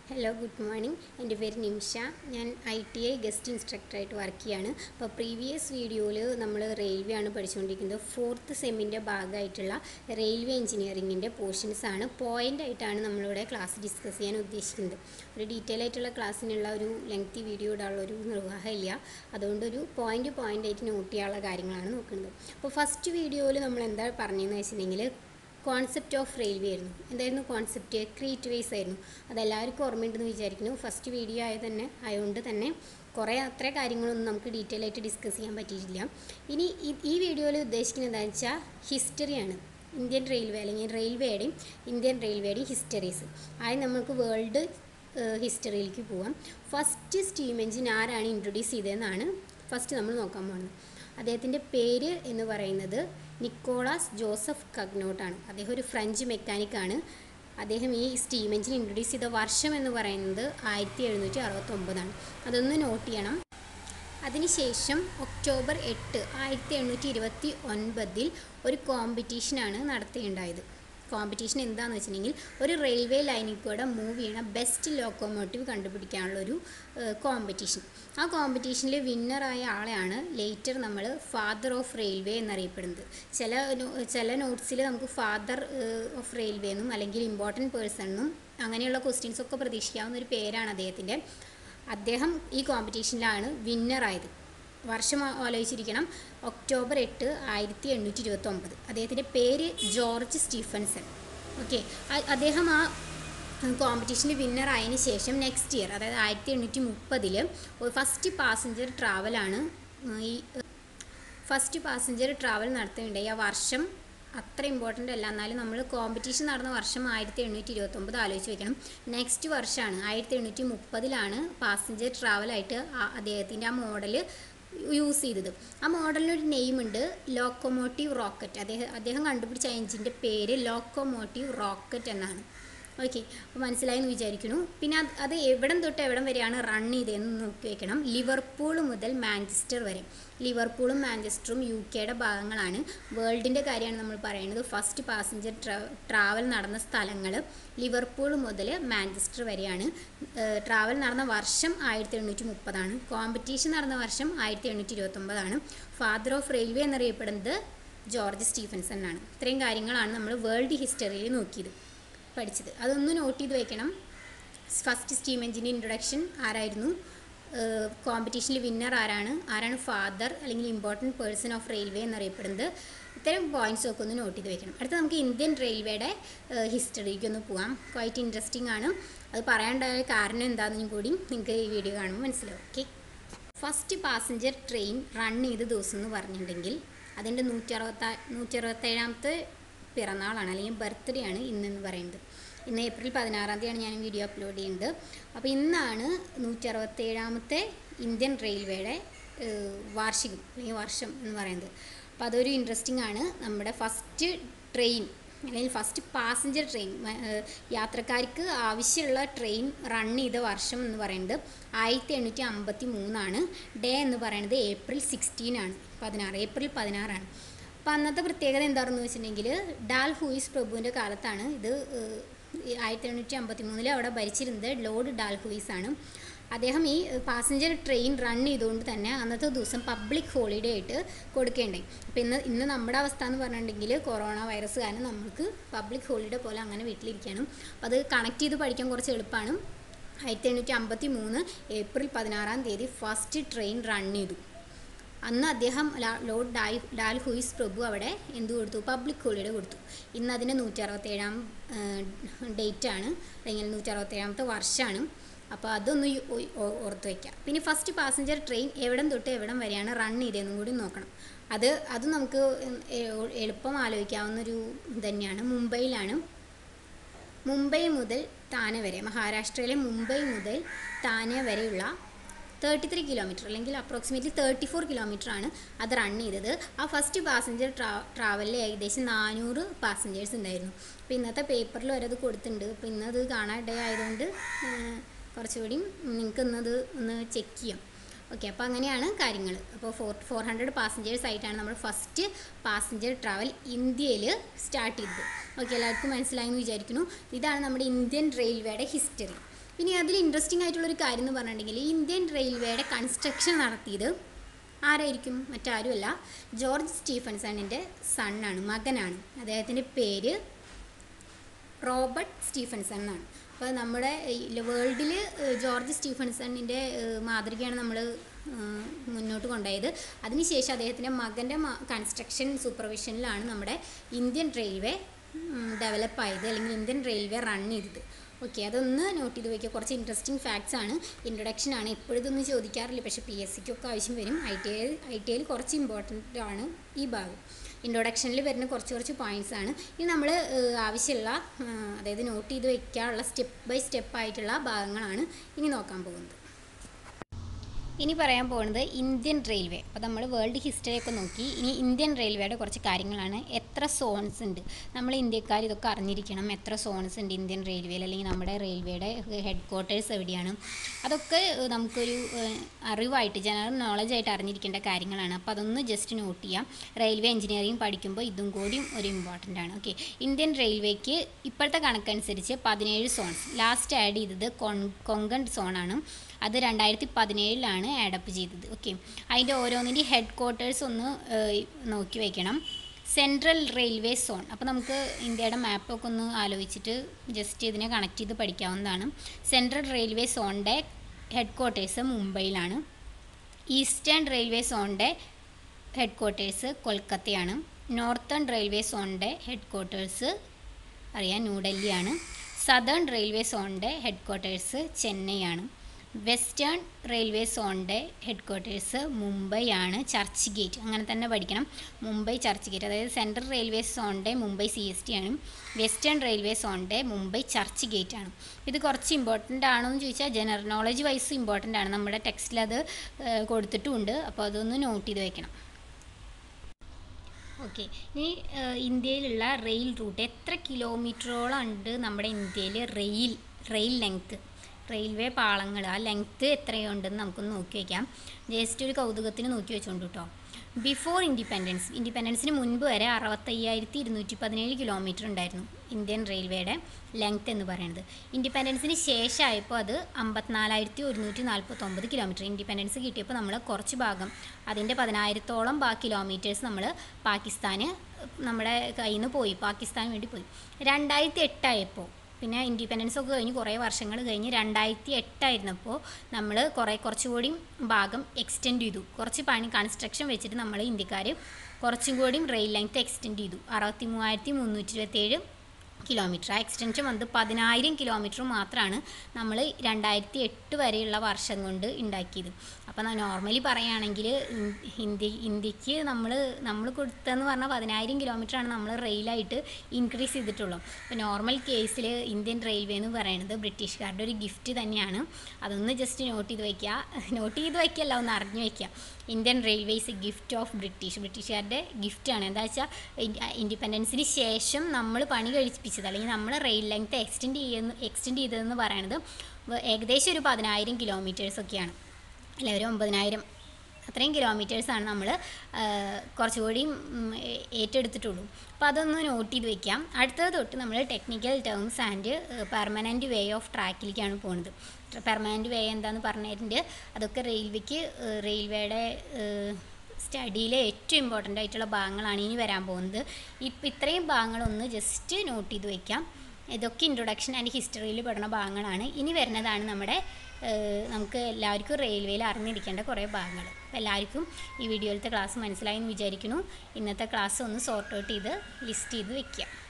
hello good morning എൻ്റെ പേര് നിമിഷ ഞാൻ ഐ ടി ഐ ഗസ്റ്റ് ഇൻസ്ട്രക്ടറായിട്ട് വർക്ക് ചെയ്യാണ് അപ്പോൾ പ്രീവിയസ് വീഡിയോയിൽ നമ്മൾ റെയിൽവേ ആണ് പഠിച്ചുകൊണ്ടിരിക്കുന്നത് ഫോർത്ത് സെമ്മിൻ്റെ ഭാഗമായിട്ടുള്ള റെയിൽവേ എഞ്ചിനീയറിങ്ങിൻ്റെ പോർഷൻസ് ആണ് പോയിൻ്റ് ആയിട്ടാണ് നമ്മളിവിടെ ക്ലാസ് ഡിസ്കസ് ചെയ്യാൻ ഉദ്ദേശിക്കുന്നത് ഒരു ഡീറ്റെയിൽ ആയിട്ടുള്ള ക്ലാസ്സിനുള്ള ഒരു ലെങ്തി വീഡിയോ ഇടാനുള്ള ഒരു നിർവാഹമില്ല അതുകൊണ്ടൊരു പോയിൻ്റ് പോയിൻ്റ് ആയിട്ട് നോട്ട് ചെയ്യാനുള്ള കാര്യങ്ങളാണ് നോക്കുന്നത് അപ്പോൾ ഫസ്റ്റ് വീഡിയോയിൽ നമ്മൾ എന്താ പറഞ്ഞതെന്ന് വെച്ചിട്ടുണ്ടെങ്കിൽ കോൺസെപ്റ്റ് ഓഫ് റെയിൽവേ ആയിരുന്നു എന്തായിരുന്നു കോൺസെപ്റ്റ് ക്രിയേറ്റ് വേസ് ആയിരുന്നു അതെല്ലാവർക്കും ഓർമ്മയുണ്ടെന്ന് വിചാരിക്കുന്നു ഫസ്റ്റ് വീഡിയോ ആയ തന്നെ ആയതുകൊണ്ട് തന്നെ കുറേ അത്ര കാര്യങ്ങളൊന്നും നമുക്ക് ഡീറ്റെയിൽ ആയിട്ട് ഡിസ്കസ് ചെയ്യാൻ പറ്റിയിട്ടില്ല ഇനി ഈ- ഈ വീഡിയോയിൽ ഉദ്ദേശിക്കുന്നത് എന്താണെന്ന് വെച്ചാൽ ഹിസ്റ്ററിയാണ് ഇന്ത്യൻ റെയിൽവേ അല്ലെങ്കിൽ റെയിൽവേയുടെയും ഇന്ത്യൻ റെയിൽവേയുടെയും ഹിസ്റ്ററീസ് ആദ്യം നമുക്ക് വേൾഡ് ഹിസ്റ്ററിയിലേക്ക് പോവാം ഫസ്റ്റ് സ്റ്റീം എഞ്ചിൻ ആരാണ് ഇൻട്രൊഡ്യൂസ് ചെയ്തതെന്നാണ് ഫസ്റ്റ് നമ്മൾ നോക്കാൻ പോകുന്നത് അദ്ദേഹത്തിൻ്റെ പേര് എന്ന് പറയുന്നത് നിക്കോളാസ് ജോസഫ് കഗ്നോട്ടാണ് അദ്ദേഹം ഒരു ഫ്രഞ്ച് മെക്കാനിക്കാണ് അദ്ദേഹം ഈ സ്റ്റീം എഞ്ചിൻ ഇൻട്രൊഡ്യൂസ് ചെയ്ത വർഷം എന്ന് പറയുന്നത് ആയിരത്തി എഴുന്നൂറ്റി അറുപത്തൊമ്പതാണ് അതൊന്ന് നോട്ട് ചെയ്യണം അതിനുശേഷം ഒക്ടോബർ എട്ട് ആയിരത്തി എണ്ണൂറ്റി ഇരുപത്തി ഒൻപതിൽ ഒരു കോമ്പറ്റീഷനാണ് നടത്തിയുണ്ടായത് കോമ്പറ്റീഷൻ എന്താണെന്ന് വെച്ചിട്ടുണ്ടെങ്കിൽ ഒരു റെയിൽവേ ലൈനിൽ കൂടെ മൂവ് ചെയ്യണ ബെസ്റ്റ് ലോക്കോമോട്ടീവ് കണ്ടുപിടിക്കാനുള്ള ഒരു കോമ്പറ്റീഷൻ ആ കോമ്പറ്റീഷനിൽ വിന്നറായ ആളെയാണ് ലേറ്റർ നമ്മൾ ഫാദർ ഓഫ് റെയിൽവേ എന്നറിയപ്പെടുന്നത് ചില നോ- ചില നോട്ട്സിൽ നമുക്ക് ഫാദർ ഓഫ് റെയിൽവേ എന്നും അല്ലെങ്കിൽ ഇമ്പോർട്ടൻറ്റ് പേഴ്സൺ എന്നും അങ്ങനെയുള്ള ക്വസ്റ്റ്യൻസ് ഒക്കെ പ്രതീക്ഷിക്കാവുന്ന ഒരു പേരാണ് അദ്ദേഹത്തിൻ്റെ അദ്ദേഹം ഈ കോമ്പറ്റീഷനിലാണ് വിന്നറായത് വർഷം ആ- ആലോചിച്ചിരിക്കണം ഒക്ടോബർ എട്ട് ആയിരത്തി എണ്ണൂറ്റി ഇരുപത്തി ഒമ്പത് അദ്ദേഹത്തിൻ്റെ പേര് ജോർജ് സ്റ്റീഫൻസൺ ഓക്കെ അദ്ദേഹം ആ കോമ്പറ്റീഷനിൽ വിന്നർ ആയതിന് ശേഷം നെക്സ്റ്റ് ഇയർ അതായത് ആയിരത്തി എണ്ണൂറ്റി മുപ്പതിൽ ഫസ്റ്റ് പാസഞ്ചർ ട്രാവലാണ് ഈ ഫസ്റ്റ് പാസഞ്ചർ ട്രാവൽ നടത്തുകയുണ്ടായി ആ വർഷം അത്ര ഇമ്പോർട്ടൻ്റ് അല്ല എന്നാലും നമ്മൾ കോമ്പറ്റീഷൻ നടന്ന വർഷം ആയിരത്തി എണ്ണൂറ്റി ഇരുപത്തൊമ്പത് ആലോചിച്ച് വെക്കണം നെക്സ്റ്റ് വർഷമാണ് ആയിരത്തി എണ്ണൂറ്റി മുപ്പതിലാണ് പാസഞ്ചർ ട്രാവലായിട്ട് അദ്ദേഹത്തിൻ്റെ ആ മോഡൽ യൂസ് ചെയ്തത് ആ മോഡലിനൊരു നെയിം ഉണ്ട് ലോക്കോമോട്ടീവ് റോക്കറ്റ് അദ്ദേഹം അദ്ദേഹം കണ്ടുപിടിച്ച എഞ്ചിൻ്റെ പേര് ലോക്കോമോട്ടീവ് റോക്കറ്റ് എന്നാണ് ഓക്കെ അപ്പോൾ മനസ്സിലായി എന്ന് വിചാരിക്കുന്നു പിന്നെ അത് അത് എവിടം തൊട്ട് എവിടം വരെയാണ് റൺ ചെയ്തതെന്ന് നോക്കി വെക്കണം ലിവർപൂൾ മുതൽ മാഞ്ചസ്റ്റർ വരെ ലിവർപൂളും മാഞ്ചസ്റ്ററും യു കെയുടെ ഭാഗങ്ങളാണ് വേൾഡിൻ്റെ കാര്യമാണ് നമ്മൾ പറയുന്നത് ഫസ്റ്റ് പാസഞ്ചർ ട്രാവൽ നടന്ന സ്ഥലങ്ങൾ ലിവർപൂൾ മുതൽ മാഞ്ചസ്റ്റർ വരെയാണ് ട്രാവൽ നടന്ന വർഷം ആയിരത്തി എണ്ണൂറ്റി മുപ്പതാണ് കോമ്പറ്റീഷൻ നടന്ന വർഷം ആയിരത്തി എണ്ണൂറ്റി ഇരുപത്തൊമ്പതാണ് ഫാദർ ഓഫ് റെയിൽവേ എന്നറിയപ്പെടുന്നത് ജോർജ് സ്റ്റീഫൻസൺ ആണ് ഇത്രയും കാര്യങ്ങളാണ് നമ്മൾ വേൾഡ് ഹിസ്റ്ററിയിൽ നോക്കിയത് പഠിച്ചത് അതൊന്ന് നോട്ട് ചെയ്ത് വെക്കണം ഫസ്റ്റ് സ്റ്റീം എഞ്ചിൻ്റെ ഇൻട്രൊഡക്ഷൻ ആരായിരുന്നു കോമ്പറ്റീഷനിൽ വിന്നർ ആരാണ് ആരാണ് ഫാദർ അല്ലെങ്കിൽ ഇമ്പോർട്ടൻറ്റ് പേഴ്സൺ ഓഫ് റെയിൽവേ എന്നറിയപ്പെടുന്നത് ഇത്തരം പോയിന്റ്സ് ഒക്കെ ഒന്ന് നോട്ട് ചെയ്ത് വെക്കണം അടുത്ത നമുക്ക് ഇന്ത്യൻ റെയിൽവേയുടെ ഹിസ്റ്ററിക്ക് ഒന്ന് പോകാം ക്വൈറ്റ് ഇൻട്രസ്റ്റിംഗ് ആണ് അത് പറയാനുണ്ടായ കാരണം എന്താണെന്നും കൂടി നിങ്ങൾക്ക് ഈ വീഡിയോ കാണുമ്പോൾ മനസ്സിലാവും okay first passenger train run ചെയ്ത ദിവസം എന്ന് പറഞ്ഞിട്ടുണ്ടെങ്കിൽ അതിൻ്റെ നൂറ്റി അറുപത്താ നൂറ്റി അറുപത്തേഴാമത്തെ പിറന്നാളാണ് അല്ലെങ്കിൽ ബർത്ത്ഡേ ആണ് ഇന്നെന്ന് പറയുന്നത് ഇന്ന് ഏപ്രിൽ പതിനാറാം തീയതിയാണ് ഞാൻ വീഡിയോ അപ്ലോഡ് ചെയ്യുന്നത് അപ്പോൾ ഇന്നാണ് നൂറ്റി അറുപത്തേഴാമത്തെ ഇന്ത്യൻ റെയിൽവേയുടെ ഏഹ്, വാർഷികം അല്ലെങ്കിൽ വർഷം എന്ന് പറയുന്നത് അപ്പോൾ അതൊരു ഇൻട്രസ്റ്റിംഗ് ആണ് നമ്മുടെ ഫസ്റ്റ് ട്രെയിൻ അല്ലെങ്കിൽ ഫസ്റ്റ് പാസഞ്ചർ ട്രെയിൻ യാത്രക്കാർക്ക് ആവശ്യമുള്ള ട്രെയിൻ റൺ ചെയ്ത വർഷം എന്ന് പറയുന്നത് ആയിരത്തി എണ്ണൂറ്റി അമ്പത്തി മൂന്നാണ് ഡേ എന്ന് പറയുന്നത് ഏപ്രിൽ സിക്സ്റ്റീൻ ആണ് പതിനാറ് ഏപ്രിൽ പതിനാറാണ് അപ്പോൾ അന്നത്തെ പ്രത്യേകത എന്താണെന്ന് വെച്ചിട്ടുണ്ടെങ്കിൽ ഡാൽ ഹൂയിസ് പ്രഭുവിൻ്റെ കാലത്താണ് ഇത് ഏഹ്, ഈ ആയിരത്തി എണ്ണൂറ്റി അമ്പത്തി മൂന്നിൽ അവിടെ ഭരിച്ചിരുന്നത് ലോർഡ് ഡാൽ ഹൂയിസ് ആണ് അദ്ദേഹം ഈ പാസഞ്ചർ ട്രെയിൻ റൺ ചെയ്തുകൊണ്ട് തന്നെ അന്നത്തെ ദിവസം പബ്ലിക് ഹോളിഡേ ആയിട്ട് കൊടുക്കേണ്ടായി അപ്പോൾ ഇന്ന് ഇന്ന് നമ്മുടെ അവസ്ഥ എന്ന് പറഞ്ഞിട്ടുണ്ടെങ്കിൽ കൊറോണ വൈറസ് കാരണം നമുക്ക് പബ്ലിക് ഹോളിഡേ പോലെ അങ്ങനെ വീട്ടിലിരിക്കാനും അപ്പോൾ അത് കണക്ട് ചെയ്ത് പഠിക്കാൻ കുറച്ച് എളുപ്പമാണ് ആയിരത്തി എണ്ണൂറ്റി അമ്പത്തി മൂന്ന് ഏപ്രിൽ പതിനാറാം തീയതി ഫസ്റ്റ് ട്രെയിൻ റൺ ചെയ്തു അന്ന് അദ്ദേഹം ലാ- ലോർഡ് ഡായ് ഡാൽ ഹൂയിസ് പ്രഭു അവിടെ എന്ത് കൊടുത്തു പബ്ലിക് ഹോളിഡേ കൊടുത്തു ഇന്ന് അതിന് നൂറ്റി അറുപത്തേഴാം ഡേറ്റ് ആണ് അല്ലെങ്കിൽ നൂറ്റി അറുപത്തേഴാമത്തെ വർഷമാണ് അപ്പോൾ അതൊന്ന് യു- ഓ- ഓ- ഓർത്ത് വയ്ക്കാം പിന്നെ ഫസ്റ്റ് പാസഞ്ചർ ട്രെയിൻ എവിടം തൊട്ട് എവിടം വരെയാണ് റൺ ചെയ്തതെന്നും കൂടി നോക്കണം അത് അത് നമുക്ക് എ- എളുപ്പം ആലോചിക്കാവുന്നൊരു തന്നെയാണ് മുംബൈയിലാണ് മുംബൈ മുതൽ താനെ വരെ മഹാരാഷ്ട്രയിലെ മുംബൈ മുതൽ താനെ വരെയുള്ള തേർട്ടി ത്രീ കിലോമീറ്റർ അല്ലെങ്കിൽ അപ്രോക്സിമേറ്റ്ലി തേർട്ടി ഫോർ കിലോമീറ്റർ ആണ് അത് റൺ ചെയ്തത് ആ ഫസ്റ്റ് പാസഞ്ചർ ട്രാ ട്രാവലിൽ ഏകദേശം നാനൂറ് പാസഞ്ചേഴ്സ് ഉണ്ടായിരുന്നു അപ്പോൾ ഇന്നത്തെ പേപ്പറിൽ വരെ അത് കൊടുത്തിട്ടുണ്ട് അപ്പോൾ ഇന്നത് കാണാൻ ഇട ആയതുകൊണ്ട് ഏഹ്, കുറച്ചുകൂടി നിങ്ങൾക്ക് ഇന്നത് ഒന്ന് ചെക്ക് ചെയ്യാം ഓക്കെ അപ്പോൾ അങ്ങനെയാണ് കാര്യങ്ങൾ അപ്പോൾ ഫോർ ഫോർ ഹൺഡ്രഡ് പാസഞ്ചേഴ്സ് ആയിട്ടാണ് നമ്മൾ ഫസ്റ്റ് പാസഞ്ചർ ട്രാവൽ ഇന്ത്യയിൽ സ്റ്റാർട്ട് ചെയ്തത് ഓക്കെ എല്ലാവർക്കും മനസ്സിലായി എന്ന് വിചാരിക്കുന്നു ഇതാണ് നമ്മുടെ ഇന്ത്യൻ റെയിൽവേയുടെ ഹിസ്റ്ററി പിന്നെ അതിൽ ഇൻട്രസ്റ്റിംഗ് ആയിട്ടുള്ളൊരു കാര്യം എന്ന് പറഞ്ഞിട്ടുണ്ടെങ്കിൽ ഇന്ത്യൻ റെയിൽവേയുടെ കൺസ്ട്രക്ഷൻ നടത്തിയത് ആരായിരിക്കും മറ്റാരുമല്ല ജോർജ് സ്റ്റീഫൻസണിൻ്റെ സണ്ണാണ് മകനാണ് അദ്ദേഹത്തിൻ്റെ പേര് റോബർട്ട് സ്റ്റീഫൻസൺ എന്നാണ് അപ്പോൾ നമ്മുടെ വേൾഡിൽ ജോർജ് സ്റ്റീഫൻസണിൻ്റെ മാതൃകയാണ് നമ്മൾ മുന്നോട്ട് കൊണ്ടുപോയത് അതിനുശേഷം അദ്ദേഹത്തിൻ്റെ മകൻ്റെ കൺസ്ട്രക്ഷൻ സൂപ്പർവിഷനിലാണ് നമ്മുടെ ഇന്ത്യൻ റെയിൽവേ ഡെവലപ്പായത് അല്ലെങ്കിൽ ഇന്ത്യൻ റെയിൽവേ റൺ ചെയ്തത് ഓക്കെ അതൊന്ന് നോട്ട് ചെയ്ത് വയ്ക്കുക കുറച്ച് ഇൻട്രസ്റ്റിംഗ് ഫാക്ട്സ് ആണ് ഇൻട്രൊഡക്ഷൻ ആണ് എപ്പോഴും ഇതൊന്നും ചോദിക്കാറില്ല പക്ഷേ പി എസ് സിക്കൊക്കെ ആവശ്യം വരും I T I I T ഐയിൽ കുറച്ച് ഇമ്പോർട്ടൻ്റ് ആണ് ഈ ഭാഗം ഇൻട്രൊഡക്ഷനിൽ വരുന്ന കുറച്ച് കുറച്ച് പോയിൻറ്റ്സ് ആണ് ഇത് നമ്മൾ ആവശ്യമുള്ള അതായത് നോട്ട് ചെയ്ത് വയ്ക്കാനുള്ള സ്റ്റെപ്പ് ബൈ സ്റ്റെപ്പ് ആയിട്ടുള്ള ഭാഗങ്ങളാണ് ഇനി നോക്കാൻ പോകുന്നത് ഇനി പറയാൻ പോകുന്നത് ഇന്ത്യൻ റെയിൽവേ അപ്പോൾ നമ്മൾ വേൾഡ് ഹിസ്റ്ററി ഒക്കെ നോക്കി ഇനി ഇന്ത്യൻ റെയിൽവേയുടെ കുറച്ച് കാര്യങ്ങളാണ് എത്ര സോൺസ് ഉണ്ട് നമ്മൾ ഇന്ത്യക്കാർ ഇതൊക്കെ അറിഞ്ഞിരിക്കണം എത്ര സോൺസ് ഉണ്ട് ഇന്ത്യൻ റെയിൽവേയിൽ അല്ലെങ്കിൽ നമ്മുടെ റെയിൽവേയുടെ ഹെഡ് ക്വാർട്ടേഴ്സ് എവിടെയാണ് അതൊക്കെ നമുക്കൊരു അറിവായിട്ട് ജനറൽ നോളജ് ആയിട്ട് അറിഞ്ഞിരിക്കേണ്ട കാര്യങ്ങളാണ് അപ്പോൾ അതൊന്ന് ജസ്റ്റ് നോട്ട് ചെയ്യാം റെയിൽവേ എഞ്ചിനീയറിംഗ് പഠിക്കുമ്പോൾ ഇതും കൂടിയും ഒരു ഇമ്പോർട്ടൻ്റ് ആണ് ഓക്കെ ഇന്ത്യൻ റെയിൽവേക്ക് ഇപ്പോഴത്തെ കണക്കനുസരിച്ച് പതിനേഴ് സോൺസ് ലാസ്റ്റ് ആഡ് ചെയ്തത് കൊങ്കൺ സോണാണ് അത് രണ്ടായിരത്തി പതിനേഴിലാണ് ആഡപ്പ് ചെയ്തത് ഓക്കെ അതിൻ്റെ ഓരോന്നിൻ്റെ ഹെഡ് ക്വാർട്ടേഴ്സ് ഒന്ന് നോക്കി വയ്ക്കണം സെൻട്രൽ റെയിൽവേ സോൺ അപ്പോൾ നമുക്ക് ഇന്ത്യയുടെ മാപ്പൊക്കെ ഒന്ന് ആലോചിച്ചിട്ട് ജസ്റ്റ് ഇതിനെ കണക്ട് ചെയ്ത് പഠിക്കാവുന്നതാണ് സെൻട്രൽ റെയിൽവേ സോണിൻ്റെ ഹെഡ് ക്വാർട്ടേഴ്സ് മുംബൈയിലാണ് ഈസ്റ്റേൺ റെയിൽവേ സോണിൻ്റെ ഹെഡ് ക്വാർട്ടേഴ്സ് കൊൽക്കത്തയാണ് നോർത്തേൺ റെയിൽവേ സോണിൻ്റെ ഹെഡ് ക്വാർട്ടേഴ്സ് അറിയാം ന്യൂഡൽഹിയാണ് സദേൺ റെയിൽവേ സോണിൻ്റെ ഹെഡ് ക്വാർട്ടേഴ്സ് ചെന്നൈയാണ് വെസ്റ്റേൺ റെയിൽവേ സോണിൻ്റെ ഹെഡ് ക്വാർട്ടേഴ്സ് മുംബൈ ആണ് ചർച്ച് ഗേറ്റ് അങ്ങനെ തന്നെ പഠിക്കണം മുംബൈ ചർച്ച് ഗേറ്റ് അതായത് സെൻട്രൽ റെയിൽവേ സോണിൻ്റെ മുംബൈ സി എസ് ടി ആണ് വെസ്റ്റേൺ റെയിൽവേ സോണിൻ്റെ മുംബൈ ചർച്ച് ഗേറ്റ് ആണ് ഇത് കുറച്ച് ഇമ്പോർട്ടൻ്റ് ആണോ എന്ന് ചോദിച്ചാൽ ജനറൽ നോളജ് വൈസ് ഇമ്പോർട്ടൻ്റ് ആണ് നമ്മുടെ ടെക്സ്റ്റിൽ അത് കൊടുത്തിട്ടുമുണ്ട് അപ്പോൾ അതൊന്ന് നോട്ട് ചെയ്ത് വെക്കണം ഓക്കെ ഇനി ഇന്ത്യയിലുള്ള റെയിൽ റൂട്ട് എത്ര കിലോമീറ്ററോളം ഉണ്ട് നമ്മുടെ ഇന്ത്യയിൽ റെയിൽ റെയിൽ ലെങ്ത്ത് റെയിൽവേ പാളങ്ങൾ ആ ലെങ്ത്ത് എത്രയുണ്ടെന്ന് നമുക്കൊന്ന് നോക്കി വയ്ക്കാം ജസ്റ്റ് ഒരു കൗതുകത്തിന് നോക്കി വെച്ചോണ്ട് കേട്ടോ ബിഫോർ ഇൻഡിപെൻഡൻസ് ഇൻഡിപെൻഡൻസിന് മുൻപ് വരെ അറുപത്തയ്യായിരത്തി ഇരുന്നൂറ്റി പതിനേഴ് കിലോമീറ്റർ ഉണ്ടായിരുന്നു ഇന്ത്യൻ റെയിൽവേയുടെ ലെങ്ത് എന്ന് പറയുന്നത് ഇൻഡിപെൻഡൻസിന് ശേഷമായപ്പോൾ അത് അമ്പത്തിനാലായിരത്തി ഒരുന്നൂറ്റി നാൽപ്പത്തൊമ്പത് കിലോമീറ്റർ ഇൻഡിപെൻഡൻസ് കിട്ടിയപ്പോൾ നമ്മൾ കുറച്ച് ഭാഗം അതിൻ്റെ പതിനായിരത്തോളം ബാ കിലോമീറ്റേഴ്സ് നമ്മൾ പാകിസ്ഥാന് നമ്മുടെ കയ്യിൽ നിന്ന് പോയി പാകിസ്ഥാന് വേണ്ടി പോയി രണ്ടായിരത്തി എട്ടായപ്പോൾ പിന്നെ ഇൻഡിപെൻഡൻസ് ഒക്കെ കഴിഞ്ഞ് കുറേ വർഷങ്ങൾ കഴിഞ്ഞ് രണ്ടായിരത്തി എട്ടായിരുന്നപ്പോൾ നമ്മൾ കുറേ കുറച്ചുകൂടി ഭാഗം എക്സ്റ്റെൻഡ് ചെയ്തു കുറച്ച് പണി കൺസ്ട്രക്ഷൻ വെച്ചിട്ട് നമ്മൾ ഇന്ത്യക്കാർ കുറച്ചും കൂടിയും റെയിൽ ലെങ്ത് എക്സ്റ്റെൻഡ് ചെയ്തു അറുപത്തി മൂവായിരത്തി മുന്നൂറ്റി ഇരുപത്തേഴ് കിലോമീറ്റർ ആ എക്സ്റ്റൻഷൻ വന്ന് പതിനായിരം കിലോമീറ്റർ മാത്രമാണ് നമ്മൾ രണ്ടായിരത്തി എട്ട് വരെയുള്ള വർഷം കൊണ്ട് ഉണ്ടാക്കിയത് അപ്പോൾ നോർമലി പറയുകയാണെങ്കിൽ ഇന്ത്യ ഇന്ത്യക്ക് നമ്മൾ നമ്മൾ കൊടുത്തതെന്ന് പറഞ്ഞാൽ പതിനായിരം കിലോമീറ്ററാണ് നമ്മൾ റെയിലായിട്ട് ഇൻക്രീസ് ചെയ്തിട്ടുള്ളൂ അപ്പോൾ നോർമൽ കേസിൽ ഇന്ത്യൻ റെയിൽവേ എന്ന് പറയുന്നത് ബ്രിട്ടീഷുകാരുടെ ഒരു ഗിഫ്റ്റ് തന്നെയാണ് അതൊന്ന് ജസ്റ്റ് നോട്ട് ചെയ്ത് വയ്ക്കുക നോട്ട് ചെയ്ത് വയ്ക്കല്ല ഒന്ന് അറിഞ്ഞു വയ്ക്കുക Indian railway is a gift of British ബ്രിട്ടീഷുകാരുടെ ഗിഫ്റ്റാണ് എന്താ വെച്ചാൽ ഇൻഡിപെൻഡൻസിന് ശേഷം നമ്മൾ പണി കഴിപ്പിച്ചത് അല്ലെങ്കിൽ നമ്മൾ റെയിൽ ലെങ്ത് എക്സ്റ്റെൻഡ് ചെയ്യുന്ന എക്സ്റ്റെൻഡ് ചെയ്തതെന്ന് പറയുന്നത് ഏകദേശം ഒരു പതിനായിരം കിലോമീറ്റേഴ്സൊക്കെയാണ് അല്ലെ ഒരു ഒമ്പതിനായിരം അത്രയും കിലോമീറ്റേഴ്സാണ് നമ്മൾ കുറച്ചുകൂടി ഏറ്റെടുത്തിട്ടുള്ളൂ അപ്പോൾ അതൊന്ന് നോട്ട് ചെയ്ത് വെക്കാം അടുത്തത് തൊട്ട് നമ്മൾ technical terms and permanent way of ട്രാക്കിലേക്കാണ് പോകുന്നത് പെർമനൻറ്റ് വേ എന്താണെന്ന് പറഞ്ഞിട്ടുണ്ട് അതൊക്കെ റെയിൽവേക്ക് റെയിൽവേയുടെ സ്റ്റഡിയിലെ ഏറ്റവും ഇമ്പോർട്ടൻ്റ് ആയിട്ടുള്ള ഭാഗങ്ങളാണ് ഇനി വരാൻ പോകുന്നത് ഇപ്പം ഇത്രയും ഭാഗങ്ങളൊന്ന് ജസ്റ്റ് നോട്ട് ചെയ്ത് വെക്കാം ഇതൊക്കെ ഇൻട്രൊഡക്ഷൻ ആൻഡ് ഹിസ്റ്ററിയിൽ പെടുന്ന ഭാഗങ്ങളാണ് ഇനി വരുന്നതാണ് നമ്മുടെ നമുക്ക് എല്ലാവർക്കും റെയിൽവേയിൽ അറിഞ്ഞിരിക്കേണ്ട കുറേ ഭാഗങ്ങൾ അപ്പോൾ എല്ലാവർക്കും ഈ വീഡിയോയിലത്തെ ക്ലാസ് മനസ്സിലായി എന്ന് വിചാരിക്കുന്നു ഇന്നത്തെ ക്ലാസ് ഒന്ന് സോർട്ട് ഔട്ട് ചെയ്ത് ലിസ്റ്റ് ചെയ്ത് വെക്കുക